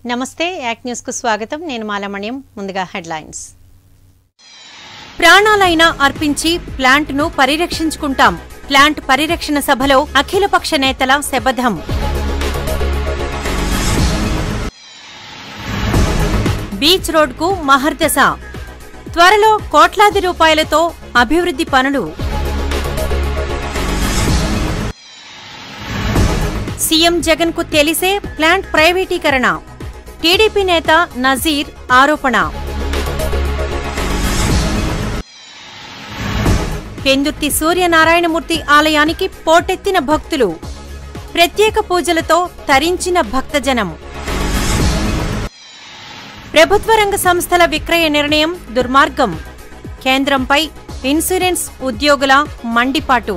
నమస్తే యాక్ న్యూస్ కు స్వాగతం నేను మాలమణ్యం ముందుగా హెడ్లైన్స్ ప్రాణాలైనా అర్పించి ప్లాంట్ను పరిరక్షించుకుంటాం ప్లాంట్ పరిరక్షణ సభలో అఖిలపక్ష నేతల శపథం బీచ్ రోడ్కు మహర్దశ త్వరలో కోట్లాది రూపాయలతో అభివృద్ధి పనులు సీఎం జగన్ కు తెలిసే ప్లాంట్ ప్రైవేటీకరణ టీడీపీ నేత నజీర్ ఆరోపణ పెందుర్తి సూర్యనారాయణమూర్తి ఆలయానికి పోటెత్తిన భక్తులు ప్రత్యేక పూజలతో తరించిన భక్తజనం ప్రభుత్వ రంగ సంస్థల విక్రయ నిర్ణయం దుర్మార్గం కేంద్రంపై ఇన్సూరెన్స్ ఉద్యోగుల మండిపాటు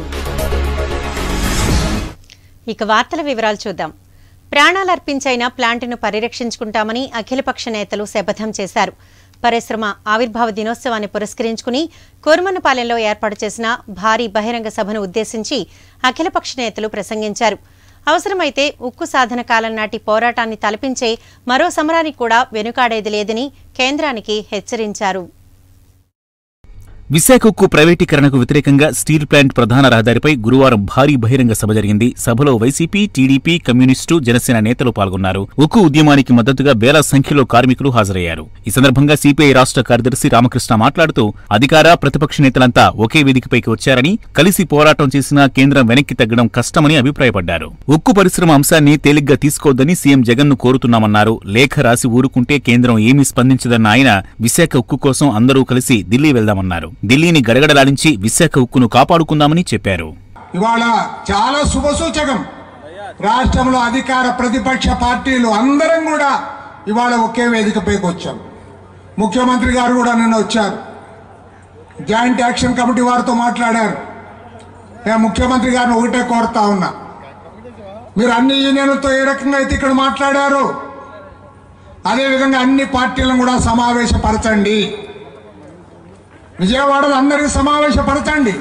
ఇక వార్తల వివరాలు చూద్దాం ప్రాణాలర్పించైన ప్లాంటును పరిరక్షించుకుంటామని అఖిలపక్ష నేతలు శపథం చేశారు పరిశ్రమ ఆవిర్భావ దినోత్సవాన్ని పురస్కరించుకుని కోరుమన్నపాలెంలో ఏర్పాటు చేసిన భారీ బహిరంగ సభను ఉద్దేశించి అఖిలపక్ష నేతలు ప్రసంగించారు అవసరమైతే ఉక్కు సాధన కాలం నాటి పోరాటాన్ని తలపించే మరో సమరానికి కూడా వెనుకాడేది లేదని కేంద్రానికి హెచ్చరించారు విశాఖ ఉక్కు ప్రైవేటీకరణకు వ్యతిరేకంగా స్టీల్ ప్లాంట్ ప్రధాన రహదారిపై గురువారం భారీ బహిరంగ సభ జరిగింది సభలో వైసీపీ టీడీపీ కమ్యూనిస్టు జనసేన నేతలు పాల్గొన్నారు ఉక్కు ఉద్యమానికి మద్దతుగా వేల సంఖ్యలో కార్మికులు హాజరయ్యారు ఈ సందర్భంగా సిపిఐ రాష్ట్ర కార్యదర్శి రామకృష్ణ మాట్లాడుతూ అధికార ప్రతిపక్ష నేతలంతా ఒకే వేదికపైకి వచ్చారని కలిసి పోరాటం చేసినా కేంద్రం వెనక్కి తగ్గడం కష్టమని అభిప్రాయపడ్డారు ఉక్కు పరిశ్రమ అంశాన్ని తేలిగ్గా తీసుకోవద్దని సీఎం జగన్ ను కోరుతున్నామన్నారు లేఖ రాసి ఊరుకుంటే కేంద్రం ఏమీ స్పందించదన్న ఆయన విశాఖ ఉక్కు కోసం అందరూ కలిసి ఢిల్లీ వెళ్దామన్నారు ఢిల్లీని గడగడలాడించి విశాఖ ఉక్కును కాపాడుకుందామని చెప్పారు ఇవాళ చాలా శుభసూచకం రాష్ట్రంలో అధికార ప్రతిపక్ష పార్టీలు అందరం కూడా ఇవాళ ఒకే వేదికపైకి వచ్చాం ముఖ్యమంత్రి గారు కూడా నిన్న వచ్చారు జాయింట్ యాక్షన్ కమిటీ వారితో మాట్లాడారు నేను ముఖ్యమంత్రి గారిని ఒకటే కోరుతా ఉన్నా మీరు అన్ని యూనియన్లతో ఏ రకంగా అయితే ఇక్కడ మాట్లాడారు అదేవిధంగా అన్ని పార్టీలను కూడా సమావేశపరచండి విజయవాడలో అందరికీ సమావేశపరచండి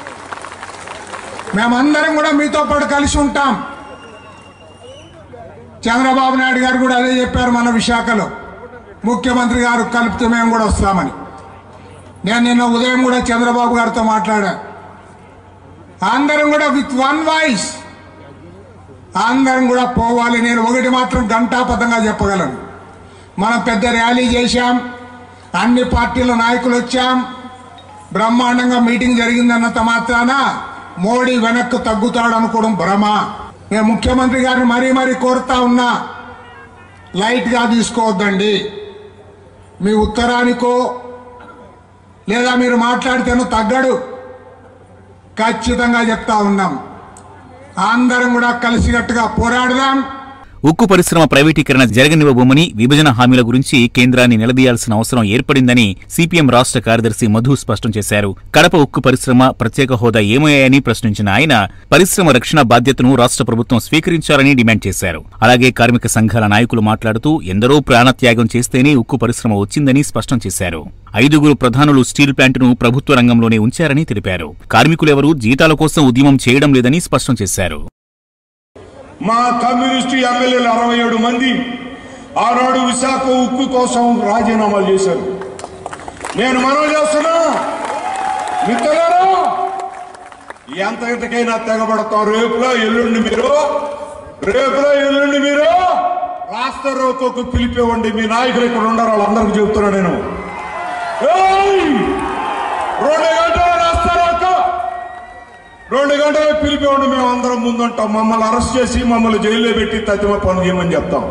మేమందరం కూడా మీతో పాటు కలిసి ఉంటాం చంద్రబాబు నాయుడు గారు కూడా అదే చెప్పారు మన విశాఖలో ముఖ్యమంత్రి గారు కలిపితే మేము కూడా వస్తామని నేను నిన్న ఉదయం కూడా చంద్రబాబు గారితో మాట్లాడా అందరం కూడా విత్ వన్ వాయిస్ అందరం కూడా పోవాలి నేను ఒకటి మాత్రం గంటాపథంగా చెప్పగలను మనం పెద్ద ర్యాలీ చేశాం అన్ని పార్టీల నాయకులు వచ్చాం బ్రహ్మాండంగా మీటింగ్ జరిగిందన్నంత మాత్రాన మోడీ వెనక్కు తగ్గుతాడు అనుకోవడం భ్రమ నేను ముఖ్యమంత్రి గారిని మరీ మరీ కోరుతా ఉన్నా లైట్గా తీసుకోవద్దండి మీ ఉత్తరానికో లేదా మీరు మాట్లాడితేనో తగ్గడు ఖచ్చితంగా చెప్తా ఉన్నాం అందరం కూడా కలిసికట్టుగా పోరాడదాం ఉక్కు పరిశ్రమ ప్రైవేటీకరణ జరగనివ్వబోమని విభజన హామీల గురించి కేంద్రాన్ని నిలదీయాల్సిన అవసరం ఏర్పడిందని సిపిఎం రాష్ట్ర కార్యదర్శి మధు స్పష్టం చేశారు కడప ఉక్కు పరిశ్రమ ప్రత్యేక హోదా ఏమయ్యాయని ప్రశ్నించిన ఆయన పరిశ్రమ రక్షణ బాధ్యతను రాష్ట్ర ప్రభుత్వం స్వీకరించాలని డిమాండ్ చేశారు అలాగే కార్మిక సంఘాల నాయకులు మాట్లాడుతూ ఎందరో ప్రాణత్యాగం చేస్తేనే ఉక్కు పరిశ్రమ వచ్చిందని స్పష్టం చేశారు ఐదుగురు ప్రధానులు స్టీల్ ప్లాంటును ప్రభుత్వ రంగంలోనే ఉంచారని తెలిపారు కార్మికులెవరూ జీతాల కోసం ఉద్యమం చేయడం లేదని స్పష్టం చేశారు మా కమ్యూనిస్టు ఎమ్మెల్యేలు అరవై ఏడు మంది ఆనాడు విశాఖ ఉక్కు కోసం రాజీనామాలు చేశారు నేను మనవి చేస్తున్నా మిత్రులారా ఎంత ఇంతకైనా తెగబడతాం రేపులో ఎల్లుండి మీరు రేపులో ఎల్లుండి మీరు రాష్ట్ర రోకోకు పిలిపివ్వండి మీ నాయకులు ఇక్కడ ఉండరు వాళ్ళందరికీ చెప్తున్నా నేను ఏయ్! రెండు గంటల రాష్ట్ర రోకో రెండు గంటలు పిలిపివ్వండి మేము అందరం ముందుంటాం మమ్మల్ని అరెస్ట్ చేసి మమ్మల్ని జైల్లో పెట్టి తతిమ పనులు చేయమని చెప్తాం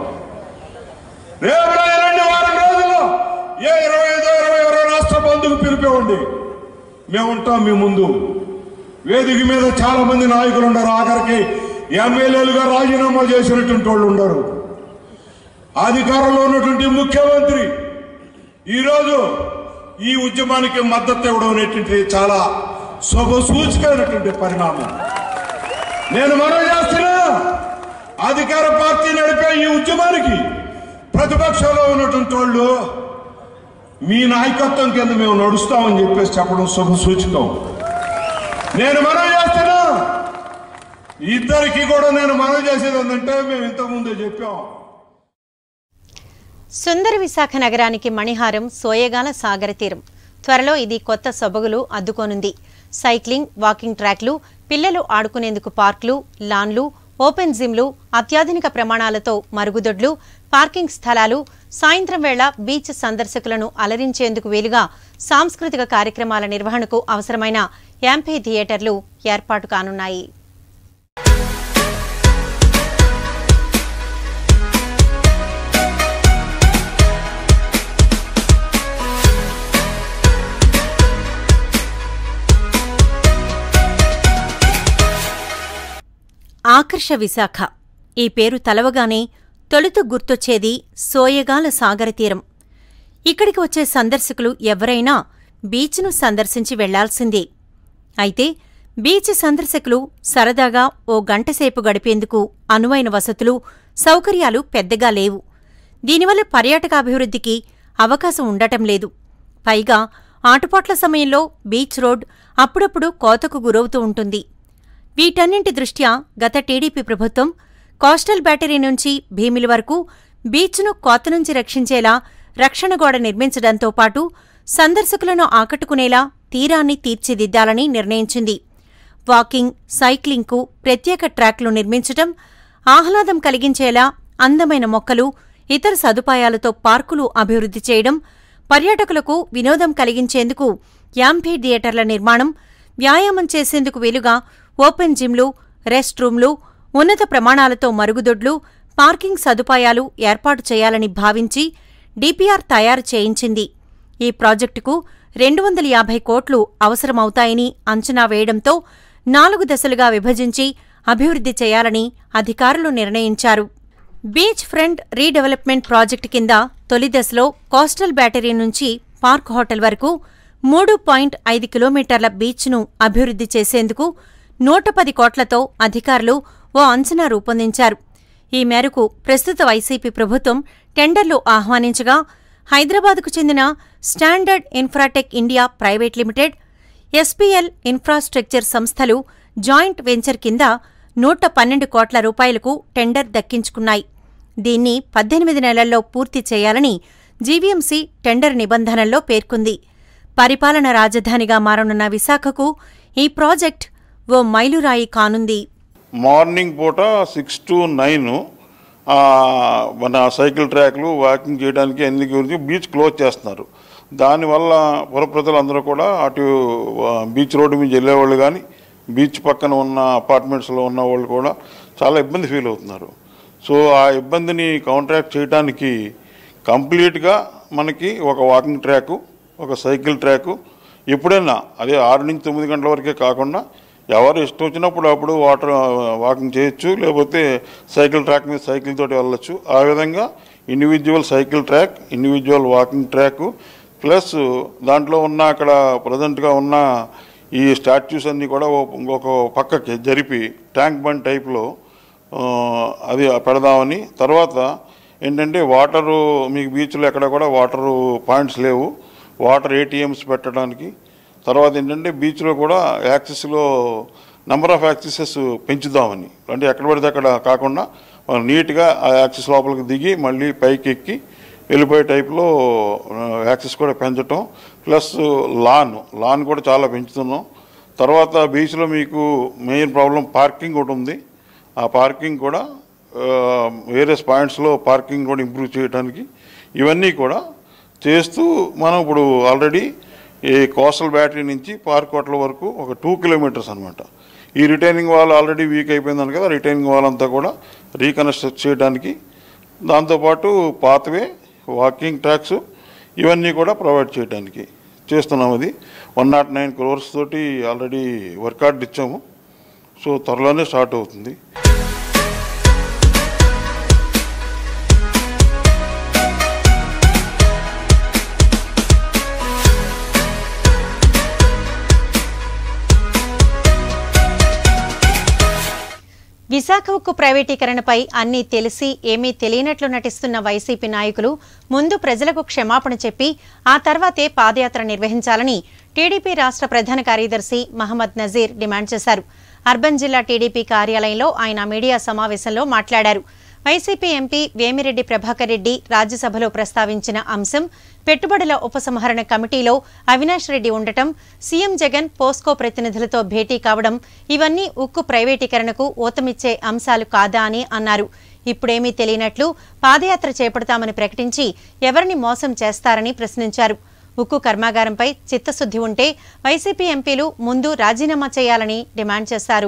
రేపు ఎల్లుండి వారం రోజుల్లో ఏ ఇరవై ఐదో ఇరవై ఇరవై రాష్ట్ర బంధుకు పిలిపివ్వండి మేము ఉంటాం మీ ముందు వేదిక మీద చాలా మంది నాయకులు ఉన్నారు ఆఖరికి ఎమ్మెల్యేలుగా రాజీనామా చేసినటువంటి వాళ్ళు ఉండరు అధికారంలో ఉన్నటువంటి ముఖ్యమంత్రి ఈరోజు ఈ ఉద్యమానికి మద్దతు ఇవ్వడం అనేటువంటి చాలా శుభ సూచికైనటువంటి పరిణామం నేను మనవి చేస్తున్నా అధికార పార్టీ నడిపే ఈ ఉద్యమానికి ప్రతిపక్షంలో ఉన్నటువంటి వాళ్ళు మీ నాయకత్వం కింద మేము నడుస్తామని చెప్పేసి చెప్పడం శుభ సూచకం నేను మనవి చేస్తున్నా ఇద్దరికి కూడా నేను మనవి చేసేది ఏంటంటే మేము ఇంతకుముందే చెప్పాం సుందర విశాఖ నగరానికి మణిహారం సోయగాల సాగర తీరం త్వరలో ఇది కొత్త సొబగులు అద్దుకోనుంది సైక్లింగ్ వాకింగ్ ట్రాక్లు పిల్లలు ఆడుకునేందుకు పార్కులు లాన్లు ఓపెన్ జిమ్లు అత్యాధునిక ప్రమాణాలతో మరుగుదొడ్లు పార్కింగ్ స్థలాలు సాయంత్రం వేళ బీచ్ సందర్శకులను అలరించేందుకు వీలుగా సాంస్కృతిక కార్యక్రమాల నిర్వహణకు అవసరమైన యాంపీ థియేటర్లు ఏర్పాటు కానున్నాయి ఆకర్ష విశాఖ ఈ పేరు తలవగానే తొలుత గుర్తొచ్చేది సోయగాల సాగర తీరం ఇక్కడికి వచ్చే సందర్శకులు ఎవరైనా బీచ్ను సందర్శించి వెళ్లాల్సిందే అయితే బీచ్ సందర్శకులు సరదాగా ఓ గంటసేపు గడిపేందుకు అనువైన వసతులు సౌకర్యాలు పెద్దగా లేవు దీనివల్ల పర్యాటకాభివృద్ధికి అవకాశం ఉండటం లేదు పైగా ఆటుపాట్ల సమయంలో బీచ్ రోడ్ అప్పుడప్పుడు కోతకు గురవుతూ ఉంటుంది వీటన్నింటి దృష్ట్యా గత టీడీపీ ప్రభుత్వం కోస్టల్ బ్యాటరీ నుంచి భీమిలి వరకు బీచ్ను కోత నుంచి రక్షించేలా రక్షణ గోడ నిర్మించడంతో పాటు సందర్శకులను ఆకట్టుకునేలా తీరాన్ని తీర్చిదిద్దాలని నిర్ణయించింది వాకింగ్ సైక్లింగ్కు ప్రత్యేక ట్రాక్లు నిర్మించటం ఆహ్లాదం కలిగించేలా అందమైన మొక్కలు ఇతర సదుపాయాలతో పార్కులు అభివృద్ధి చేయడం పర్యాటకులకు వినోదం కలిగించేందుకు యాంఫీ థియేటర్ల నిర్మాణం వ్యాయామం చేసేందుకు వీలుగా ఓపెన్ జిమ్లు రెస్ట్ రూమ్లు ఉన్నత ప్రమాణాలతో మరుగుదొడ్లు పార్కింగ్ సదుపాయాలు ఏర్పాటు చేయాలని భావించి డిపిఆర్ తయారు చేయించింది ఈ ప్రాజెక్టుకు రెండు వందల యాభై కోట్లు అవసరమవుతాయని అంచనా వేయడంతో నాలుగు దశలుగా విభజించి అభివృద్ధి చేయాలని అధికారులు నిర్ణయించారు బీచ్ ఫ్రంట్ రీడెవలప్మెంట్ ప్రాజెక్టు కింద తొలి దశలో కోస్టల్ బ్యాటరీ నుంచి పార్క్ హోటల్ వరకు మూడు పాయింట్ ఐదు కిలోమీటర్ల బీచ్ను అభివృద్ధి చేసేందుకు నూట పది కోట్లతో అధికారులు ఓ అంచనా రూపొందించారు ఈ మేరకు ప్రస్తుత వైసీపీ ప్రభుత్వం టెండర్లు ఆహ్వానించగా హైదరాబాద్కు చెందిన standard Infratech India private limited SPL infrastructure సంస్థలు జాయింట్ వెంచర్ కింద నూట పన్నెండు కోట్ల రూపాయలకు టెండర్ దక్కించుకున్నాయి దీన్ని పద్దెనిమిది నెలల్లో పూర్తి చేయాలని జీవీఎంసీ టెండర్ నిబంధనల్లో పేర్కొంది పరిపాలన రాజధానిగా మారనున్న విశాఖకు ఈ ప్రాజెక్ట్ ఓ మైలురాయి కానుంది మార్నింగ్ పూట సిక్స్ టు నైన్ మన సైకిల్ ట్రాక్లు వాకింగ్ చేయడానికి అన్ని గురించి బీచ్ క్లోజ్ చేస్తున్నారు దానివల్ల పుర ప్రజలందరూ కూడా అటు ఆ, బీచ్ రోడ్డు మీద వెళ్ళేవాళ్ళు కానీ బీచ్ పక్కన ఉన్న అపార్ట్మెంట్స్లో ఉన్న వాళ్ళు కూడా చాలా ఇబ్బంది ఫీల్ అవుతున్నారు సో ఆ ఇబ్బందిని కౌంట్రాక్ట్ చేయడానికి కంప్లీట్గా మనకి ఒక వాకింగ్ ట్రాకు ఒక సైకిల్ ట్రాకు ఎప్పుడైనా అదే ఆరు నుంచి తొమ్మిది గంటల వరకే కాకుండా ఎవరు ఇష్టం వచ్చినప్పుడు అప్పుడు వాటర్ వాకింగ్ చేయొచ్చు లేకపోతే సైకిల్ ట్రాక్ మీద సైకిల్ తోటి వెళ్ళొచ్చు ఆ విధంగా individual cycle track individual walking track plus దాంట్లో ఉన్న అక్కడ ప్రజెంట్గా ఉన్న ఈ స్టాచ్యూస్ అన్నీ కూడా ఓ- ఒక పక్కకి జరిపి ట్యాంక్ బండ్ టైప్లో ఆ, అది పెడదామని తర్వాత ఏంటంటే వాటరు మీకు బీచ్లో ఎక్కడ కూడా వాటరు పాయింట్స్ లేవు వాటర్ ఏటీఎంస్ పెట్టడానికి తర్వాత ఏంటంటే బీచ్లో కూడా యాక్సెస్లో నెంబర్ ఆఫ్ యాక్సెసెస్ పెంచుదామని అంటే ఎక్కడ పడితే అక్కడ కాకుండా మనం నీట్గా ఆ యాక్సెస్ లోపలికి దిగి మళ్ళీ పైకి ఎక్కి వెళ్ళిపోయే టైప్లో యాక్సెస్ కూడా పెంచటం ప్లస్ లాన్ లాన్ కూడా చాలా పెంచుతున్నాం తర్వాత బీచ్లో మీకు మెయిన్ ప్రాబ్లం పార్కింగ్ ఒకటి ఉంది ఆ పార్కింగ్ కూడా వేరియస్ పాయింట్స్లో పార్కింగ్ కూడా ఇంప్రూవ్ చేయడానికి ఇవన్నీ కూడా చేస్తూ మనం ఇప్పుడు ఆల్రెడీ ఈ కోస్టల్ బ్యాటరీ నుంచి పార్క్ హోటల్ వరకు ఒక టూ కిలోమీటర్స్ అనమాట ఈ రిటైనింగ్ వాల్ ఆల్రెడీ వీక్ అయిపోయిందని కదా రిటైనింగ్ వాల్ అంతా కూడా రీకన్స్ట్రక్ట్ చేయడానికి దాంతోపాటు పాత్వే వాకింగ్ ట్రాక్స్ ఇవన్నీ కూడా ప్రొవైడ్ చేయడానికి చేస్తున్నాం అది వన్ నాట్ నైన్ క్రోర్స్ తోటి ఆల్రెడీ వర్కౌట్ ఇచ్చాము సో త్వరలోనే స్టార్ట్ అవుతుంది విశాఖ ఉక్కు ప్రైవేటీకరణపై అన్నీ తెలిసి ఏమీ తెలియనట్లు నటిస్తున్న వైసీపీ నాయకులు ముందు ప్రజలకు క్షమాపణ చెప్పి ఆ తర్వాతే పాదయాత్ర నిర్వహించాలని టీడీపీ రాష్ట్ర ప్రధాన కార్యదర్శి మహమ్మద్ నజీర్ డిమాండ్ చేశారు అర్బన్ జిల్లా టీడీపీ కార్యాలయంలో ఆయన మీడియా సమావేశంలో మాట్లాడారు వైసీపీ ఎంపీ వేమిరెడ్డి ప్రభాకర్ రెడ్డి రాజ్యసభలో ప్రస్తావించిన అంశం పెట్టుబడుల ఉపసంహరణ కమిటీలో అవినాష్ రెడ్డి ఉండటం సీఎం జగన్ పోస్కో ప్రతినిధులతో భేటీ కావడం ఇవన్నీ ఉక్కు ప్రైవేటీకరణకు ఊతమిచ్చే అంశాలు కాదా అని అన్నారు ఇప్పుడేమీ తెలియనట్లు పాదయాత్ర చేపడతామని ప్రకటించి ఎవరిని మోసం చేస్తారని ప్రశ్నించారు ఉక్కు కర్మాగారంపై చిత్తశుద్ధి ఉంటే వైసీపీ ఎంపీలు ముందు రాజీనామా చేయాలని డిమాండ్ చేశారు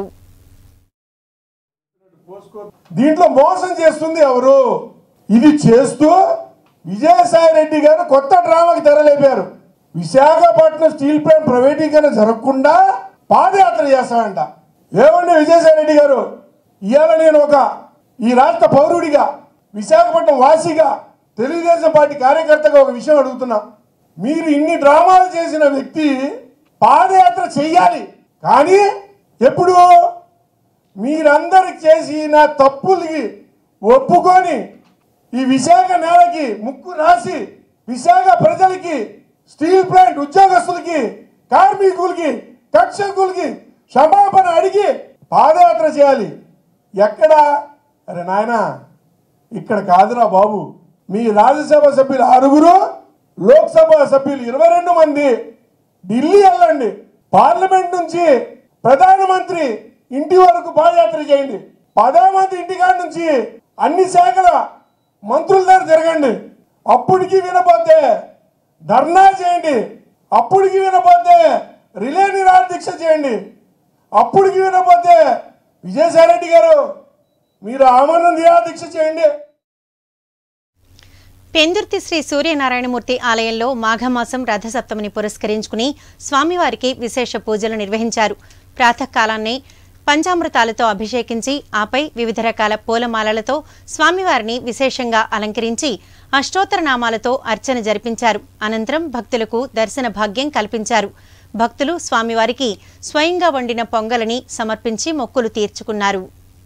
దీంట్లో మోసం చేస్తుంది ఎవరు ఇది చేస్తూ విజయసాయి రెడ్డి గారు కొత్త డ్రామాకి తెరలేపారు విశాఖపట్నం స్టీల్ ప్లాంట్ ప్రైవేటీకరణ జరగకుండా పాదయాత్ర చేస్తామంట ఏమండి విజయసాయి రెడ్డి గారు ఇవాళ నేను ఒక ఈ రాష్ట్ర పౌరుడిగా విశాఖపట్నం వాసిగా తెలుగుదేశం పార్టీ కార్యకర్తగా ఒక విషయం అడుగుతున్నా మీరు ఇన్ని డ్రామాలు చేసిన వ్యక్తి పాదయాత్ర చెయ్యాలి కానీ ఎప్పుడు మీరందరు చేసిన తప్పులకి ఒప్పుకొని ఈ విశాఖ నేలకి ముక్కు రాసి విశాఖ ప్రజలకి స్టీల్ ప్లాంట్ ఉద్యోగస్తులకి కార్మికులకి కక్షకులకి క్షమాపణ అడిగి పాదయాత్ర చేయాలి ఎక్కడ అరే నాయనా ఇక్కడ కాదురా బాబు మీ రాజ్యసభ సభ్యులు ఆరుగురు లోక్సభ సభ్యులు ఇరవై రెండు మంది ఢిల్లీ వెళ్ళండి పార్లమెంట్ నుంచి ప్రధానమంత్రి ఇంటి వరకు పాదయాత్ర చేయండి ప్రధానమంత్రి ఇంటికాడ నుంచి అన్ని శాఖల మంత్రుల దగ్గర తిరగండి అప్పటికి వినపోతే ధర్నా చేయండి అప్పటికి వినపోతే రిలే నిరాదీక్ష చేయండి అప్పటికి వినపోతే విజయసాయి రెడ్డి గారు మీరు ఆమరణ నిరాదీక్ష చేయండి పెందుర్తి శ్రీ సూర్యనారాయణమూర్తి ఆలయంలో మాఘమాసం రథసప్తమిని పురస్కరించుకుని స్వామివారికి విశేష పూజలు నిర్వహించారు ప్రాతకాలాన్ని పంచామృతాలతో అభిషేకించి ఆపై వివిధ రకాల పూలమాలలతో స్వామివారిని విశేషంగా అలంకరించి అష్టోత్తర నామాలతో అర్చన జరిపించారు అనంతరం భక్తులకు దర్శన భాగ్యం కల్పించారు భక్తులు స్వామివారికి స్వయంగా వండిన పొంగలని సమర్పించి మొక్కులు తీర్చుకున్నారు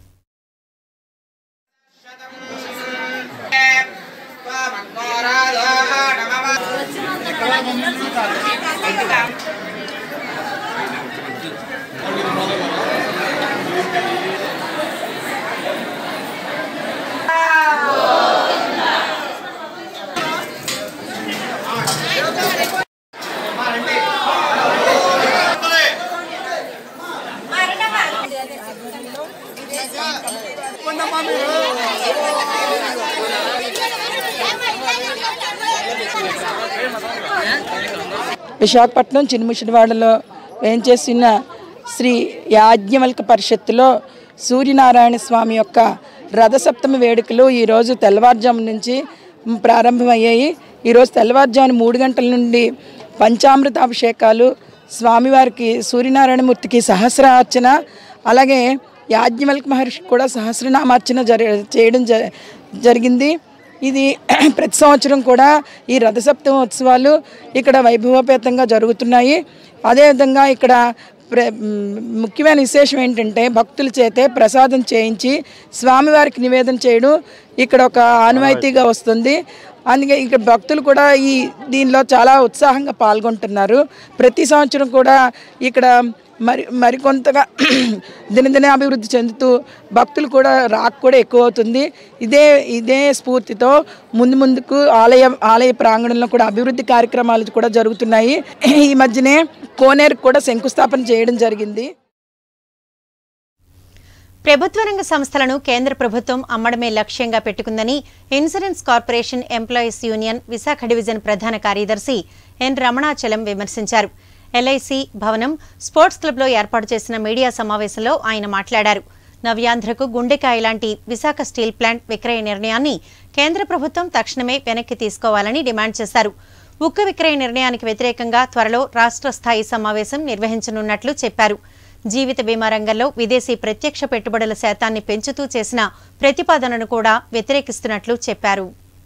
విశాఖపట్నం చిన్నముషిడివాడలో వేంచేసిన శ్రీ యాజ్ఞవల్క పరిషత్తులో సూర్యనారాయణ స్వామి యొక్క రథసప్తమి వేడుకలు ఈరోజు తెల్లవారుజాము నుంచి ప్రారంభమయ్యాయి ఈరోజు తెల్లవారుజామున మూడు గంటల నుండి పంచామృత అభిషేకాలు స్వామివారికి సూర్యనారాయణమూర్తికి సహస్రార్చన అలాగే యాజ్ఞవల్క మహర్షికి కూడా సహస్రనామార్చన జరి చేయడం జ జరిగింది ఇది ప్రతి సంవత్సరం కూడా ఈ రథసప్తమి ఉత్సవాలు ఇక్కడ వైభవోపేతంగా జరుగుతున్నాయి అదేవిధంగా ఇక్కడ ప్ర మ్, ముఖ్యమైన విశేషం ఏంటంటే భక్తుల చేతే ప్రసాదం చేయించి స్వామివారికి నివేదన చేయడం ఇక్కడ ఒక ఆనవాయితీగా వస్తుంది అందుకే ఇక్కడ భక్తులు కూడా ఈ దీనిలో చాలా ఉత్సాహంగా పాల్గొంటున్నారు ప్రతి సంవత్సరం కూడా ఇక్కడ మరి మరికొంతగా దినదిన అభివృద్ధి చెందుతూ భక్తులు కూడా రాక్ కూడా ఎక్కువ అవుతుంది ఇదే ఇదే స్ఫూర్తితో ముందు ముందుకు ఆలయ ఆలయ ప్రాంగణంలో కూడా అభివృద్ధి కార్యక్రమాలు కూడా జరుగుతున్నాయి ఈ మధ్యనే కోనేరుకు కూడా శంకుస్థాపన చేయడం జరిగింది ప్రభుత్వ రంగ సంస్థలను కేంద్ర ప్రభుత్వం అమ్మడమే లక్ష్యంగా పెట్టుకుందని insurance corporation employees union Visakha division ప్రధాన కార్యదర్శి ఎన్ రమణాచలం విమర్శించారు ఎల్ఐసి భవనం స్పోర్ట్స్ క్లబ్లో ఏర్పాటు చేసిన మీడియా సమావేశంలో ఆయన మాట్లాడారు నవ్యాంధ్రకు గుండెకాయ లాంటి విశాఖ స్టీల్ ప్లాంట్ విక్రయ నిర్ణయాన్ని కేంద్ర ప్రభుత్వం తక్షణమే వెనక్కి తీసుకోవాలని డిమాండ్ చేశారు ఉక్కు విక్రయ నిర్ణయానికి వ్యతిరేకంగా త్వరలో రాష్ట్ర స్థాయి సమావేశం నిర్వహించనున్నట్లు చెప్పారు జీవిత బీమా రంగంలో విదేశీ ప్రత్యక్ష పెట్టుబడుల శాతాన్ని పెంచుతూ చేసిన ప్రతిపాదనను కూడా వ్యతిరేకిస్తున్నట్లు చెప్పారు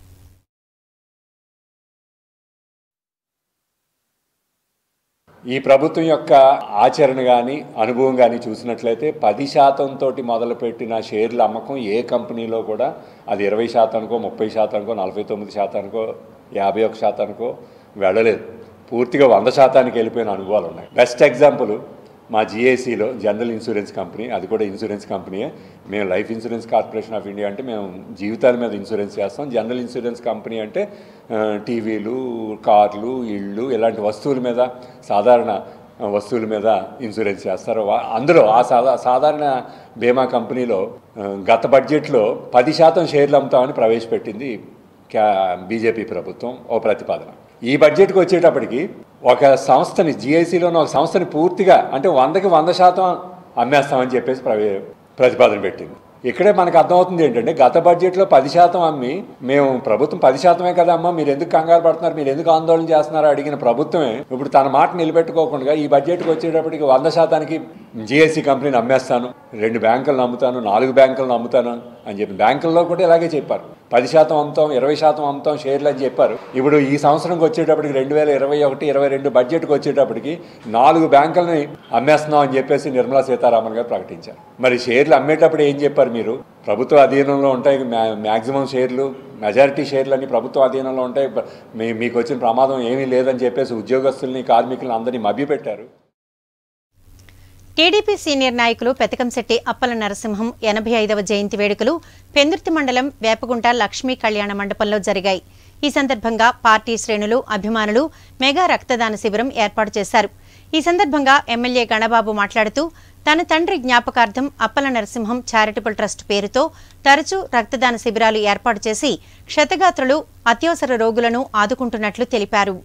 ఈ ప్రభుత్వం యొక్క ఆచరణ కానీ అనుభవం కానీ చూసినట్లయితే పది శాతంతో మొదలుపెట్టిన షేర్ల అమ్మకం ఏ కంపెనీలో కూడా అది ఇరవై శాతానికో ముప్పై శాతానికో నలభై తొమ్మిది శాతానికో యాభై ఒక శాతానికో వెళ్ళలేదు పూర్తిగా వంద శాతానికి వెళ్ళిపోయిన అనుభవాలు ఉన్నాయి బెస్ట్ ఎగ్జాంపుల్ మా జిఏసీలో జనరల్ ఇన్సూరెన్స్ కంపెనీ అది కూడా ఇన్సూరెన్స్ కంపెనీయే మేము life insurance corporation of India అంటే మేము జీవితాల మీద ఇన్సూరెన్స్ చేస్తాం జనరల్ ఇన్సూరెన్స్ కంపెనీ అంటే ఆ, టీవీలు కార్లు ఇళ్ళు ఇలాంటి వస్తువుల మీద సాధారణ వస్తువుల మీద ఇన్సూరెన్స్ చేస్తారు వా- అందులో ఆ సాధా సాధారణ బీమా కంపెనీలో ఆ, గత బడ్జెట్లో పది శాతం షేర్లు అమ్ముతామని ప్రవేశపెట్టింది క్యా బీజేపీ ప్రభుత్వం ఓ ప్రతిపాదన ఈ బడ్జెట్కి వచ్చేటప్పటికి ఒక సంస్థని జిఐసిలోని ఒక సంస్థని పూర్తిగా అంటే వందకి వంద శాతం అమ్మేస్తామని చెప్పేసి ప్రవే ప్రతిపాదన పెట్టింది ఇక్కడే మనకు అర్థమవుతుంది ఏంటంటే గత బడ్జెట్లో పది శాతం అమ్మి మేము ప్రభుత్వం పది శాతమే కదా అమ్మా మీరు ఎందుకు కంగారు పడుతున్నారు మీరు ఎందుకు ఆందోళన చేస్తున్నారు అడిగిన ప్రభుత్వమే ఇప్పుడు తన మాట నిలబెట్టుకోకుండా ఈ బడ్జెట్కి వచ్చేటప్పటికి వంద శాతానికి జిఎస్సి కంపెనీని అమ్మేస్తాను రెండు బ్యాంకులను అమ్ముతాను నాలుగు బ్యాంకులను అమ్ముతాను అని చెప్పి బ్యాంకుల్లో కూడా ఇలాగే చెప్పారు పది శాతం అమ్ముతాం ఇరవై శాతం అమ్ముతాం షేర్లు అని చెప్పారు ఇప్పుడు ఈ సంవత్సరంకి వచ్చేటప్పటికి రెండు వేల ఇరవై ఒకటి ఇరవై రెండు బడ్జెట్కి వచ్చేటప్పటికి నాలుగు బ్యాంకులని అమ్మేస్తున్నాం అని చెప్పేసి నిర్మలా సీతారామన్ గారు ప్రకటించారు మరి షేర్లు అమ్మేటప్పుడు ఏం చెప్పారు మీరు ప్రభుత్వ అధీనంలో ఉంటాయి మ్యా- మ్యాక్సిమం షేర్లు మెజారిటీ షేర్లు అన్ని ప్రభుత్వ అధీనంలో ఉంటాయి బ- మీ మీకు వచ్చిన ప్రమాదం ఏమీ లేదని చెప్పేసి ఉద్యోగస్తుల్ని కార్మికులను అందరినీ మభ్యపెట్టారు టీడీపీ సీనియర్ నాయకులు పెతకంశెట్టి అప్పల నరసింహం ఎనభై ఐదవ జయంతి వేడుకలు పెందుర్తి మండలం వేపగుంట లక్ష్మీ కళ్యాణ మండపంలో జరిగాయి ఈ సందర్భంగా పార్టీ శ్రేణులు అభిమానులు మెగా రక్తదాన శిబిరం ఏర్పాటు చేశారు ఈ సందర్భంగా ఎమ్మెల్యే గణబాబు మాట్లాడుతూ తన తండ్రి జ్ఞాపకార్థం అప్పల నరసింహం చారిటబుల్ ట్రస్ట్ పేరుతో తరచూ రక్తదాన శిబిరాలు ఏర్పాటు చేసి క్షతగాత్రులు అత్యవసర రోగులను ఆదుకుంటున్నట్లు తెలిపారు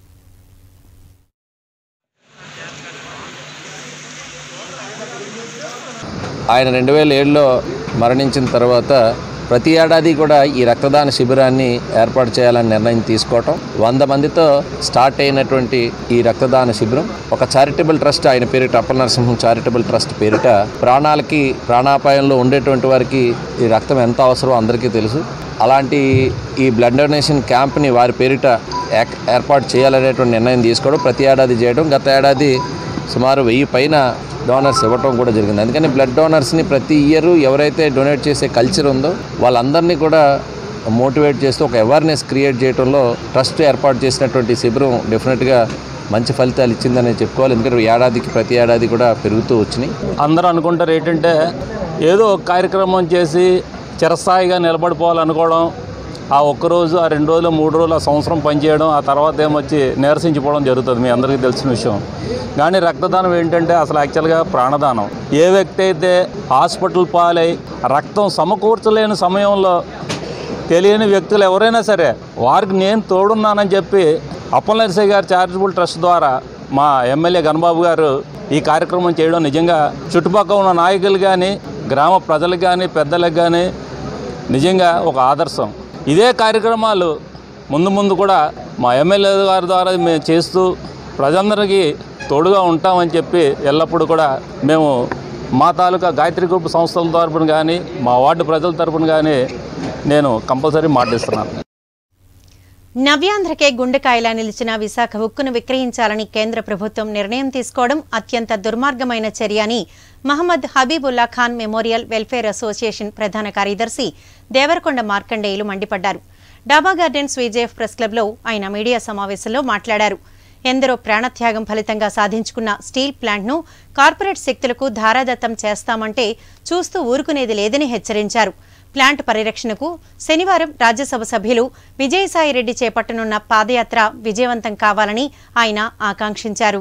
ఆయన రెండు వేల ఏడులో మరణించిన తర్వాత ప్రతి ఏడాది కూడా ఈ రక్తదాన శిబిరాన్ని ఏర్పాటు చేయాలని నిర్ణయం తీసుకోవటం వంద మందితో స్టార్ట్ అయినటువంటి ఈ రక్తదాన శిబిరం ఒక చారిటబుల్ ట్రస్ట్ ఆయన పేరిట అప్పల నరసింహం చారిటబుల్ ట్రస్ట్ పేరిట ప్రాణాలకి ప్రాణాపాయంలో ఉండేటువంటి వారికి ఈ రక్తం ఎంత అవసరమో అందరికీ తెలుసు అలాంటి ఈ బ్లడ్ డొనేషన్ క్యాంప్ని వారి పేరిట ఏక్- ఏర్పాటు చేయాలనేటువంటి నిర్ణయం తీసుకోవడం ప్రతి ఏడాది చేయడం గత ఏడాది సుమారు వెయ్యి పైన డోనర్స్ ఇవ్వటం కూడా జరిగింది అందుకని బ్లడ్ డోనర్స్ని ప్రతి ఇయర్ ఎవరైతే డొనేట్ చేసే కల్చర్ ఉందో వాళ్ళందరినీ కూడా మోటివేట్ చేస్తూ ఒక అవేర్నెస్ క్రియేట్ చేయడంలో ట్రస్ట్ ఏర్పాటు చేసినటువంటి శిబిరం డెఫినెట్గా మంచి ఫలితాలు ఇచ్చిందని చెప్పుకోవాలి ఎందుకంటే ఏడాదికి ప్రతి ఏడాది కూడా పెరుగుతూ వచ్చినాయి అందరూ అనుకుంటారు ఏంటంటే ఏదో ఒక కార్యక్రమం చేసి చిరస్థాయిగా నిలబడిపోవాలనుకోవడం ఆ ఒక్క రోజు ఆ రెండు రోజులు మూడు రోజులు ఆ సంవత్సరం పనిచేయడం ఆ తర్వాత ఏమొచ్చి నీరసించిపోవడం జరుగుతుంది మీ అందరికీ తెలిసిన విషయం కానీ రక్తదానం ఏంటంటే అసలు యాక్చువల్గా ప్రాణదానం ఏ వ్యక్తి అయితే హాస్పిటల్ పాలై రక్తం సమకూర్చలేని సమయంలో తెలియని వ్యక్తులు ఎవరైనా సరే వారికి నేను తోడున్నానని చెప్పి అప్పలనరసయ్య గారి చారిటబుల్ ట్రస్ట్ ద్వారా మా ఎమ్మెల్యే గణబాబు గారు ఈ కార్యక్రమం చేయడం నిజంగా చుట్టుపక్కల ఉన్న నాయకులు కానీ గ్రామ ప్రజలకు కానీ పెద్దలకు కానీ నిజంగా ఒక ఆదర్శం ఇదే కార్యక్రమాలు ముందు ముందు కూడా మా ఎమ్మెల్యే గారి ద్వారా మేము చేస్తూ ప్రజలందరికీ తోడుగా ఉంటామని చెప్పి ఎల్లప్పుడూ కూడా మేము మా తాలూకా గాయత్రి గ్రూప్ సంస్థల తరపున కానీ మా వార్డు ప్రజల తరపున కానీ నేను కంపల్సరీ మాటిస్తున్నాను నవ్యాంధ్రకే గుండెకాయలా నిలిచిన విశాఖ ఉక్కును విక్రయించాలని కేంద్ర ప్రభుత్వం నిర్ణయం తీసుకోవడం అత్యంత దుర్మార్గమైన చర్య అని Mohammed Habibullah Khan memorial welfare association ప్రధాన కార్యదర్శి దేవరకొండ మార్కండేయులు మండిపడ్డారు డాబా గార్డెన్స్ విజేఎఫ్ ప్రెస్ క్లబ్లో ఆయన మీడియా సమావేశంలో మాట్లాడారు ఎందరో ప్రాణత్యాగం ఫలితంగా సాధించుకున్న స్టీల్ ప్లాంట్ను కార్పొరేట్ శక్తులకు ధారాదత్తం చేస్తామంటే చూస్తూ ఊరుకునేది లేదని హెచ్చరించారు ప్లాంట్ పరిరక్షణకు శనివారం రాజ్యసభ సభ్యులు విజయసాయిరెడ్డి చేపట్టనున్న పాదయాత్ర విజయవంతం కావాలని ఆయన ఆకాంక్షించారు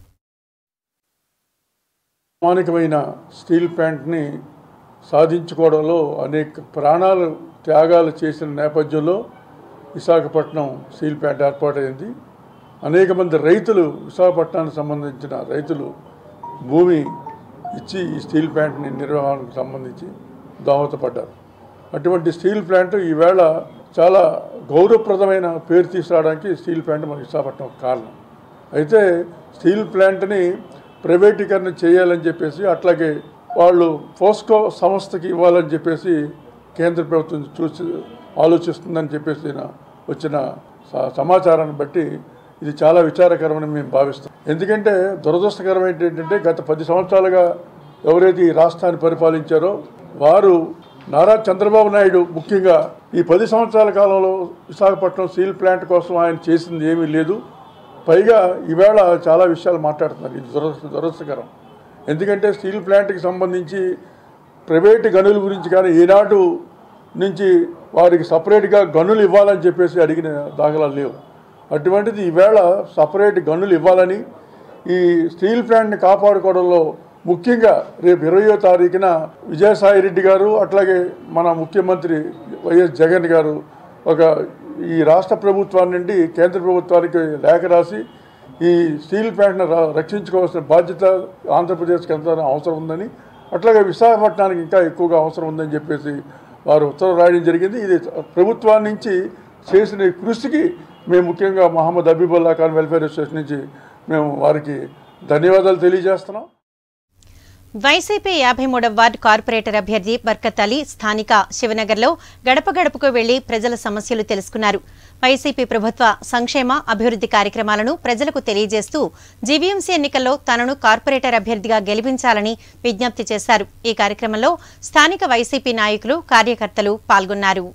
ప్రామాణికమైన స్టీల్ ప్లాంట్ని సాధించుకోవడంలో అనేక ప్రాణాలు త్యాగాలు చేసిన నేపథ్యంలో విశాఖపట్నం స్టీల్ ప్లాంట్ ఏర్పాటైంది అనేక మంది రైతులు విశాఖపట్నానికి సంబంధించిన రైతులు భూమి ఇచ్చి ఈ స్టీల్ ప్లాంట్ని నిర్వహణకు సంబంధించి దోహదపడ్డారు అటువంటి స్టీల్ ప్లాంట్ ఈవేళ చాలా గౌరవప్రదమైన పేరు తీసుకురావడానికి స్టీల్ ప్లాంట్ మన విశాఖపట్నం ఒక కారణం అయితే స్టీల్ ప్లాంట్ని ప్రైవేటీకరణ చేయాలని చెప్పేసి అట్లాగే వాళ్ళు పోస్కో సంస్థకి ఇవ్వాలని చెప్పేసి కేంద్ర ప్రభుత్వం చూసి ఆలోచిస్తుందని చెప్పేసి నా వచ్చిన స- సమాచారాన్ని బట్టి ఇది చాలా విచారకరమని మేము భావిస్తాం ఎందుకంటే దురదృష్టకరమైన ఏంటంటే గత పది సంవత్సరాలుగా ఎవరైతే ఈ రాష్ట్రాన్ని పరిపాలించారో వారు నారా చంద్రబాబు నాయుడు ముఖ్యంగా ఈ పది సంవత్సరాల కాలంలో విశాఖపట్నం స్టీల్ ప్లాంట్ కోసం ఆయన చేసింది ఏమీ లేదు పైగా ఈవేళ చాలా విషయాలు మాట్లాడుతున్నారు ఇది దురదృష్ట దురదృష్టకరం ఎందుకంటే స్టీల్ ప్లాంట్కి సంబంధించి ప్రైవేటు గనుల గురించి కానీ ఈనాడు నుంచి వారికి సపరేట్గా గనులు ఇవ్వాలని చెప్పేసి అడిగిన దాఖలాలు లేవు అటువంటిది ఈవేళ సపరేట్ గనులు ఇవ్వాలని ఈ స్టీల్ ప్లాంట్ని కాపాడుకోవడంలో ముఖ్యంగా రేపు ఇరవయో తారీఖున విజయసాయి రెడ్డి గారు అట్లాగే మన ముఖ్యమంత్రి వైఎస్ జగన్ గారు ఒక ఈ రాష్ట్ర ప్రభుత్వం నుండి కేంద్ర ప్రభుత్వానికి లేఖ రాసి ఈ స్టీల్ ప్లాంట్ను ర- రక్షించుకోవాల్సిన బాధ్యత ఆంధ్రప్రదేశ్కి ఎంత అవసరం ఉందని అట్లాగే విశాఖపట్నానికి ఇంకా ఎక్కువగా అవసరం ఉందని చెప్పేసి వారు ఉత్తరం రాయడం జరిగింది ఇది ప్రభుత్వాన్ని నుంచి చేసిన ఈ కృషికి మేము ముఖ్యంగా మహమ్మద్ హబీబుల్లా ఖాన్ వెల్ఫేర్ అసోసియేషన్ నుంచి మేము వారికి ధన్యవాదాలు తెలియజేస్తున్నాం వైసీపీ యాభై మూడవ వార్డు కార్పొరేటర్ అభ్యర్థి బర్కత్ అలీ స్థానిక శివనగర్లో గడప గడపకు వెళ్లి ప్రజల సమస్యలు తెలుసుకున్నారు వైసీపీ ప్రభుత్వ సంక్షేమ అభివృద్ధి కార్యక్రమాలను ప్రజలకు తెలియజేస్తూ జీవీఎంసీ ఎన్నికల్లో తనను కార్పొరేటర్ అభ్యర్థిగా గెలిపించాలని విజ్ఞప్తి చేశారు ఈ కార్యక్రమంలో స్థానిక వైసీపీ నాయకులు కార్యకర్తలు పాల్గొన్నారు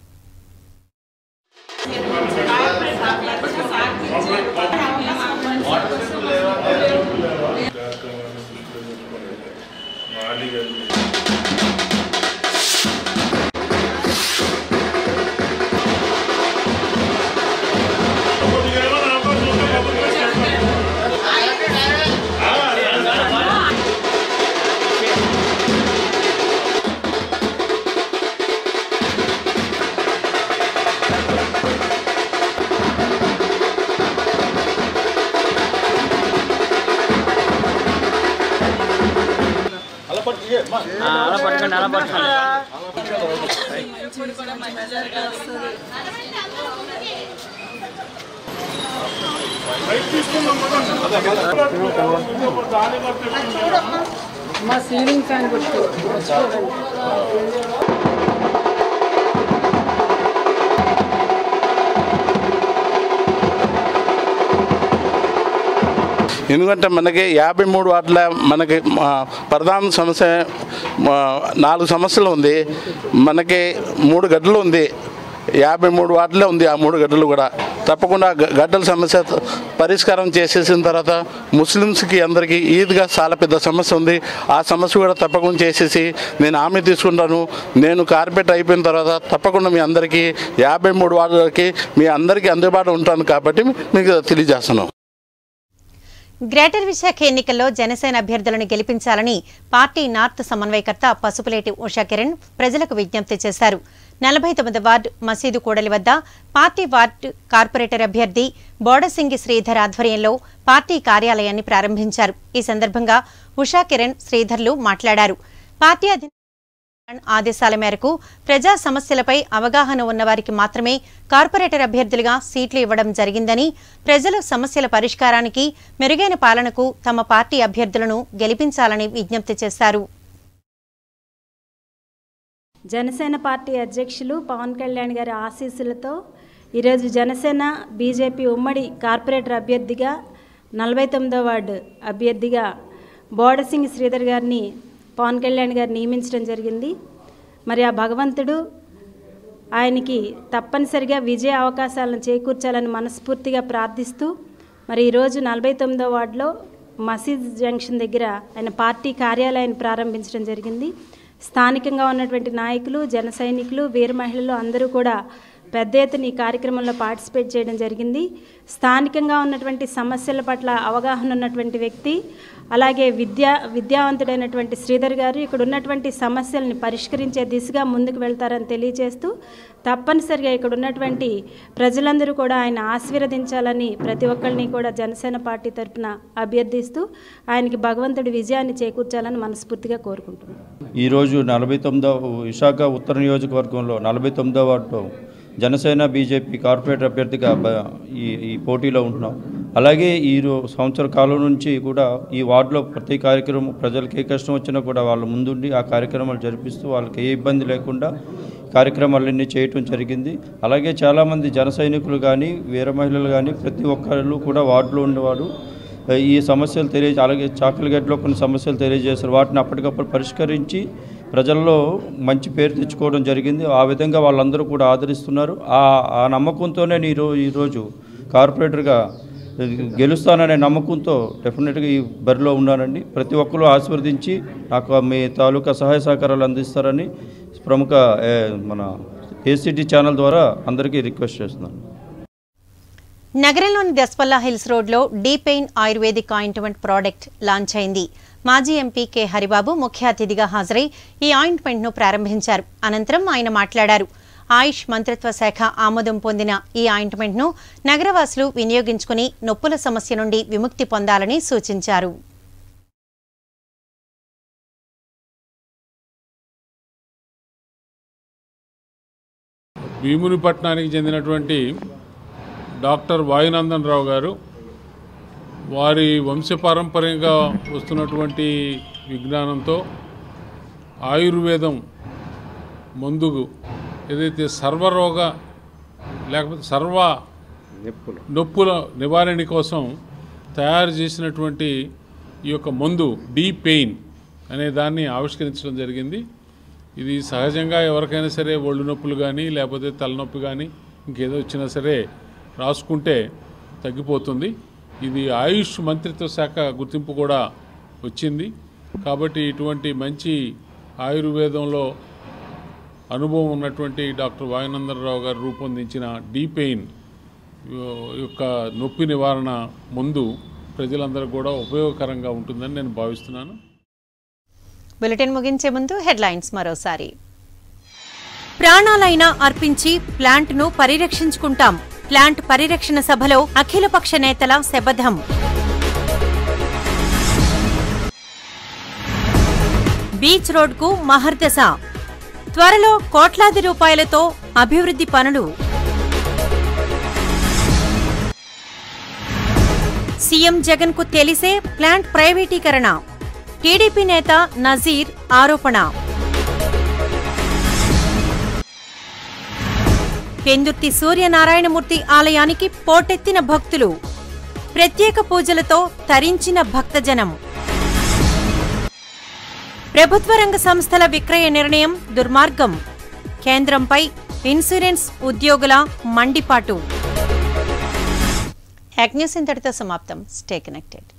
మా సీలింగ్ ఫ్యాన్ కొట్టు ఎందుకంటే మనకి యాభై మూడు వాటిల మనకి ఆ, ప్రధాన సమస్య ఆ, నాలుగు సమస్యలు ఉంది మనకి మూడు గడ్డలు ఉంది యాభై మూడు వాటిలో ఉంది ఆ మూడు గడ్డలు కూడా తప్పకుండా గ- గడ్డల సమస్య పరిష్కారం చేసేసిన తర్వాత ముస్లిమ్స్కి అందరికీ ఈద్గా చాలా పెద్ద సమస్య ఉంది ఆ సమస్య కూడా తప్పకుండా చేసేసి నేను హామీ తీసుకుంటాను నేను కార్పొరేట్ అయిపోయిన తర్వాత తప్పకుండా మీ అందరికీ యాభై మూడు వార్డులకి మీ అందరికీ అందుబాటులో ఉంటాను కాబట్టి మీకు తెలియజేస్తున్నాను గ్రేటర్ విశాఖ ఎన్నికల్లో జనసేన అభ్యర్థులను గెలిపించాలని పార్టీ నార్త్ సమన్వయకర్త పసుపులేటి ఉషా కిరణ్ ప్రజలకు విజ్ఞప్తి చేశారు నలభై తొమ్మిది వార్డు మసీదు కూడలి వద్ద పార్టీ వార్డు కార్పొరేటర్ అభ్యర్థి బోడసింగి శ్రీధర్ ఆధ్వర్యంలో పార్టీ కార్యాలయాన్ని ప్రారంభించారు ఈ సందర్భంగా ఉషా కిరణ్ శ్రీధర్లు మాట్లాడారు పార్టీ అధినేత ఆదేశాల మేరకు ప్రజా సమస్యలపై అవగాహన ఉన్నవారికి మాత్రమే కార్పొరేటర్ అభ్యర్థులుగా సీట్లు ఇవ్వడం జరిగిందని ప్రజల సమస్యల పరిష్కారానికి మెరుగైన పాలనకు తమ పార్టీ అభ్యర్థులను గెలిపించాలని విజ్ఞప్తి చేశారు జనసేన పార్టీ అధ్యక్షులు పవన్ కళ్యాణ్ గారి ఆశీస్సులతో ఈరోజు జనసేన బీజేపీ ఉమ్మడి కార్పొరేటర్ అభ్యర్థిగా నలభై తొమ్మిదో వార్డు అభ్యర్థిగా బోడసింగ్ శ్రీధర్ గారిని పవన్ కళ్యాణ్ గారు నియమించడం జరిగింది మరి ఆ భగవంతుడు ఆయనకి తప్పనిసరిగా విజయ అవకాశాలను చేకూర్చాలని మనస్ఫూర్తిగా ప్రార్థిస్తూ మరి ఈరోజు నలభై తొమ్మిదో వార్డులో మసీద్ జంక్షన్ దగ్గర ఆయన పార్టీ కార్యాలయాన్ని ప్రారంభించడం జరిగింది స్థానికంగా ఉన్నటువంటి నాయకులు జన సైనికులు వీర మహిళలు అందరూ కూడా పెద్ద ఎత్తున ఈ కార్యక్రమంలో పార్టిసిపేట్ చేయడం జరిగింది స్థానికంగా ఉన్నటువంటి సమస్యల పట్ల అవగాహన ఉన్నటువంటి వ్యక్తి అలాగే విద్యా విద్యావంతుడైనటువంటి శ్రీధర్ గారు ఇక్కడ ఉన్నటువంటి సమస్యల్ని పరిష్కరించే దిశగా ముందుకు వెళ్తారని తెలియజేస్తూ తప్పనిసరిగా ఇక్కడ ఉన్నటువంటి ప్రజలందరూ కూడా ఆయన ఆశీర్వదించాలని ప్రతి ఒక్కరిని కూడా జనసేన పార్టీ తరపున అభ్యర్థిస్తూ ఆయనకి భగవంతుడి విజయాన్ని చేకూర్చాలని మనస్ఫూర్తిగా కోరుకుంటున్నాను ఈరోజు నలభై తొమ్మిదవ విశాఖ ఉత్తర నియోజకవర్గంలో నలభై తొమ్మిదవ వార్డులో జనసేన బీజేపీ కార్పొరేటర్ అభ్యర్థిగా బ- ఈ ఈ పోటీలో ఉంటున్నాం అలాగే ఈ రో- సంవత్సర కాలం నుంచి కూడా ఈ వార్డులో ప్రతి కార్యక్రమం ప్రజలకు ఏ కష్టం వచ్చినా కూడా వాళ్ళ ముందుండి ఆ కార్యక్రమాలు జరిపిస్తూ వాళ్ళకి ఏ ఇబ్బంది లేకుండా కార్యక్రమాలన్నీ చేయటం జరిగింది అలాగే చాలామంది జన సైనికులు కానీ వీర మహిళలు కానీ ప్రతి ఒక్కరు కూడా వార్డులో ఉండేవారు ఈ సమస్యలు తెలియ అలాగే చాకలిగడ్డలో కొన్ని సమస్యలు తెలియజేశారు వాటిని అప్పటికప్పుడు పరిష్కరించి ప్రజల్లో మంచి పేరు తెచ్చుకోవడం జరిగింది ఆ విధంగా వాళ్ళందరూ కూడా ఆదరిస్తున్నారు ఆ ఆ నమ్మకంతోనే నేను ఈరో ఈరోజు కార్పొరేటర్గా గెలుస్తాననే నమ్మకంతో డెఫినెట్గా ఈ బరిలో ఉన్నానండి ప్రతి ఒక్కరూ ఆశీర్వదించి నాకు మీ తాలూకా సహాయ సహకారాలు అందిస్తారని ప్రముఖ ఏ, మన ఏసీటీ ఛానల్ ద్వారా అందరికీ రిక్వెస్ట్ చేస్తున్నాను నగరంలోని దస్పల్లా హిల్స్ రోడ్లో D pain ayurvedic ointment product launch అయింది మాజీ ఎంపీ కె హరిబాబు ముఖ్య అతిథిగా హాజరై ఈ ఆయింట్మెంట్ను ప్రారంభించారు అనంతరం ఆయన మాట్లాడారు ఆయుష్ మంత్రిత్వ శాఖ ఆమోదం పొందిన ఈ ఆయింట్మెంట్ను నగరవాసులు వినియోగించుకుని నొప్పుల సమస్య నుండి విముక్తి పొందాలని సూచించారు భీమునిపట్నానికి చెందినటువంటి డాక్టర్ వాయునందన్ రావు గారు వారి వంశపారంపర్యంగా వస్తున్నటువంటి విజ్ఞానంతో ఆయుర్వేదం మందుగు ఏదైతే సర్వరోగ లేకపోతే సర్వ నొప్పుల నివారణ కోసం తయారు చేసినటువంటి ఈ యొక్క మందు డీ పెయిన్ అనే దాన్ని ఆవిష్కరించడం జరిగింది ఇది సహజంగా ఎవరికైనా సరే ఒళ్ళు నొప్పులు కానీ లేకపోతే తలనొప్పి కానీ ఇంకేదో వచ్చినా సరే రాసుకుంటే తగ్గిపోతుంది ఇది ఆయుష్ మంత్రిత్వ శాఖ గుర్తింపు కూడా వచ్చింది కాబట్టి ఇటువంటి మంచి ఆయుర్వేదంలో అనుభవం ఉన్నటువంటి డాక్టర్ వాయునందనరావు గారు రూపొందించిన డీ పెయిన్ యొక్క నొప్పి నివారణ ముందు ప్రజలందరూ కూడా ఉపయోగకరంగా ఉంటుందని నేను భావిస్తున్నాను బులెటిన్ ముగించే ముందు హెడ్లైన్స్ మరోసారి ప్రాణాలైనా అర్పించి ప్లాంట్ను పరిరక్షించుకుంటాం ప్లాంట్ పరిరక్షణ సభలో అఖిలపక్ష నేతల శపథం బీచ్ రోడ్కు మహర్దశ త్వరలో కోట్లాది రూపాయలతో అభివృద్ధి పనులు సీఎం జగన్ కు తెలిసే ప్లాంట్ ప్రైవేటీకరణ టీడీపీ నేత నజీర్ ఆరోపణ పెందుర్తి సూర్యనారాయణమూర్తి ఆలయానికి పోటెత్తిన భక్తులు ప్రత్యేక పూజలతో తరించిన భక్తజనం ప్రభుత్వ రంగ సంస్థల విక్రయ నిర్ణయం దుర్మార్గం కేంద్రంపై ఇన్సూరెన్స్ ఉద్యోగుల మండిపాటు యాక్ న్యూస్ ఇంతటితో సమాప్తం స్టే కనెక్టెడ్